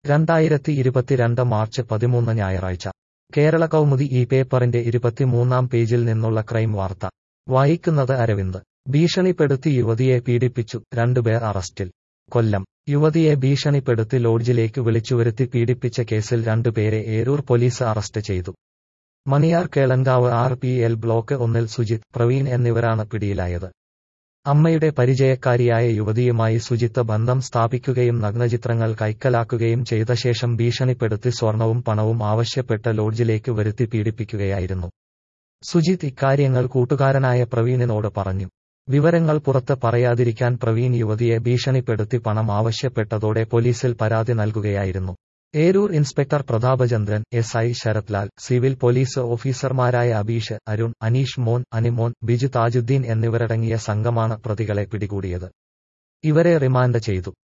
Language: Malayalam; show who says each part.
Speaker 1: രണ്ടായിരത്തി ഇരുപത്തിരണ്ട് മാർച്ച് പതിമൂന്ന് ഞായറാഴ്ച കേരള കൗമുദി ഈ പേപ്പറിന്റെ ഇരുപത്തിമൂന്നാം പേജിൽ നിന്നുള്ള ക്രൈം വാർത്ത വായിക്കുന്നത് അരവിന്ദ് ഭീഷണിപ്പെടുത്തി യുവതിയെ പീഡിപ്പിച്ചു രണ്ടുപേർ അറസ്റ്റിൽ കൊല്ലം യുവതിയെ ഭീഷണിപ്പെടുത്തി ലോഡ്ജിലേക്ക് വിളിച്ചുവരുത്തി പീഡിപ്പിച്ച കേസിൽ രണ്ടുപേരെ ഏരൂർ പോലീസ് അറസ്റ്റ് ചെയ്തു Maniyar Kelankavu R P L block ഒന്നിൽ സുജിത് പ്രവീൺ എന്നിവരാണ് പിടിയിലായത് അമ്മയുടെ പരിചയക്കാരിയായ യുവതിയുമായി സുജിത്ത് ബന്ധം സ്ഥാപിക്കുകയും നഗ്നചിത്രങ്ങൾ കൈക്കലാക്കുകയും ചെയ്ത ശേഷം ഭീഷണിപ്പെടുത്തി സ്വർണവും പണവും ആവശ്യപ്പെട്ട് ലോഡ്ജിലേക്ക് വരുത്തി പീഡിപ്പിക്കുകയായിരുന്നു സുജിത് ഇക്കാര്യങ്ങൾ കൂട്ടുകാരനായ പ്രവീണിനോട് പറഞ്ഞു വിവരങ്ങൾ പുറത്ത് പറയാതിരിക്കാൻ പ്രവീൺ യുവതിയെ ഭീഷണിപ്പെടുത്തി പണം ആവശ്യപ്പെട്ടതോടെ പോലീസിൽ പരാതി നൽകുകയായിരുന്നു Eroor inspector Prathapachandran S I Sarathlal civil police ഓഫീസർമാരായ അബീഷ് അരുൺ അനീഷ് മോൻ അനിമോൻ ബിജു താജുദ്ദീൻ എന്നിവരടങ്ങിയ സംഘമാണ് പ്രതികളെ പിടികൂടിയത് ഇവരെ റിമാൻഡ് ചെയ്തു